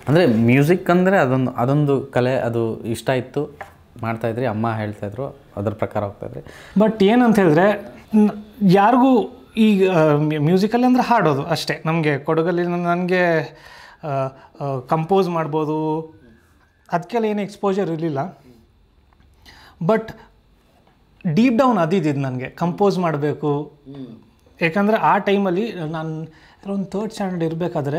ಅಂದರೆ ಮ್ಯೂಸಿಕ್ ಅಂದರೆ ಅದೊಂದು ಅದೊಂದು ಕಲೆ ಅದು ಇಷ್ಟ ಇತ್ತು ಮಾಡ್ತಾಯಿದ್ರಿ ಅಮ್ಮ ಹೇಳ್ತಾಯಿದ್ರು ಅದ್ರ ಪ್ರಕಾರ ಹೋಗ್ತಾಯಿದ್ರಿ ಬಟ್ ಏನಂತ ಹೇಳಿದ್ರೆ ನ- ಯಾರಿಗೂ ಈಗ ಮ್ಯೂಸಿಕಲ್ಲಿ ಅಂದರೆ ಹಾಡೋದು ಅಷ್ಟೇ ನಮಗೆ ಕೊಡಗಲ್ಲಿ ನನಗೆ ಕಂಪೋಸ್ ಮಾಡ್ಬೋದು ಅದಕ್ಕೆಲ್ಲ ಏನು ಎಕ್ಸ್ಪೋಜರ್ ಇರಲಿಲ್ಲ ಬಟ್ ಡೀಪ್ ಡೌನ್ ಅದಿದ್ದು ನನಗೆ ಕಂಪೋಸ್ ಮಾಡಬೇಕು ಯಾಕಂದರೆ ಆ ಟೈಮಲ್ಲಿ ನಾನು ಒಂದು ಥರ್ಡ್ ಸ್ಟ್ಯಾಂಡರ್ಡ್ ಇರಬೇಕಾದ್ರೆ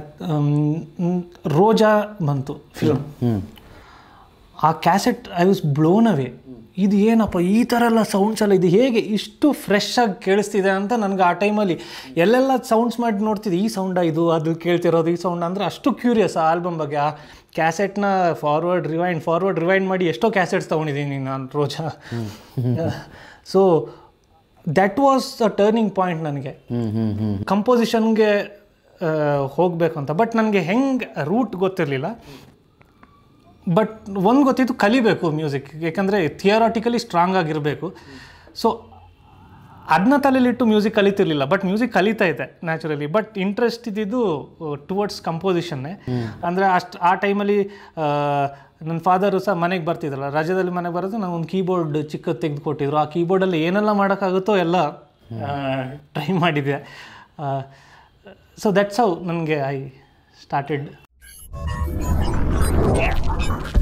ರೋಜಾ ಬಂತು ಫಿಲ್ಮ್ ಆ cassette I was blown away ಇದು ಏನಪ್ಪ ಈ ಥರ ಎಲ್ಲ ಸೌಂಡ್ಸ್ ಎಲ್ಲ ಇದು ಹೇಗೆ ಇಷ್ಟು ಫ್ರೆಶ್ ಆಗಿ ಕೇಳಿಸ್ತಿದೆ ಅಂತ ನನಗೆ ಆ ಟೈಮಲ್ಲಿ ಎಲ್ಲೆಲ್ಲ ಸೌಂಡ್ಸ್ ಮಾಡಿ ನೋಡ್ತಿದ್ದೆ ಈ ಸೌಂಡ ಇದು ಅದು ಕೇಳ್ತಿರೋದು ಈ ಸೌಂಡ್ ಅಂದರೆ ಅಷ್ಟು ಕ್ಯೂರಿಯಸ್ ಆ ಆಲ್ಬಮ್ ಬಗ್ಗೆ ಆ ಕ್ಯಾಸೆಟ್ನ ಫಾರ್ವರ್ಡ್ ರಿವೈಂಡ್ ಫಾರ್ವರ್ಡ್ ರಿವೈಂಡ್ ಮಾಡಿ ಎಷ್ಟೋ ಕ್ಯಾಸೆಟ್ಸ್ ತೊಗೊಂಡಿದ್ದೀನಿ ನಾನು Roja so that was a turning point ನನಗೆ ಹ್ಞೂ ಹ್ಞೂ ಹ್ಞೂ ಕಂಪೋಸಿಷನ್ಗೆ ಹೋಗಬೇಕು ಅಂತ ಬಟ್ ನನಗೆ ಹೆಂಗೆ ರೂಟ್ ಗೊತ್ತಿರಲಿಲ್ಲ ಬಟ್ ಒಂದು ಗೊತ್ತಿತ್ತು ಕಲಿಬೇಕು ಮ್ಯೂಸಿಕ್ ಯಾಕಂದರೆ ಥಿಯರಾಟಿಕಲಿ ಸ್ಟ್ರಾಂಗ್ ಆಗಿರಬೇಕು ಸೊ ಅದನ್ನ ತಲೆಯಲ್ಲಿಟ್ಟು ಮ್ಯೂಸಿಕ್ ಕಲಿತಿರ್ಲಿಲ್ಲ ಬಟ್ ಮ್ಯೂಸಿಕ್ ಕಲಿತಾ ಇದೆ ನ್ಯಾಚುರಲಿ ಬಟ್ ಇಂಟ್ರೆಸ್ಟ್ ಇದ್ದಿದ್ದು ಟುವರ್ಡ್ಸ್ ಕಂಪೋಸಿಷನ್ನೇ ಅಂದರೆ ಅಷ್ಟು ಆ ಟೈಮಲ್ಲಿ ನನ್ನ ಫಾದರು ಸಹ ಮನೆಗೆ ಬರ್ತಿದ್ರಲ್ಲ ರಜದಲ್ಲಿ ಮನೆಗೆ ಬರೋದು ನಾನು ಒಂದು ಕೀಬೋರ್ಡ್ ಚಿಕ್ಕದು ತೆಗೆದು ಕೊಟ್ಟಿದ್ರು ಆ ಕೀಬೋರ್ಡಲ್ಲಿ ಏನೆಲ್ಲ ಮಾಡೋಕ್ಕಾಗುತ್ತೋ ಎಲ್ಲ ಟ್ರೈ ಮಾಡಿದ್ದೆ ಸೊ ದಟ್ಸ್ ಹೌ ನನಗೆ ಐ ಸ್ಟಾರ್ಟೆಡ್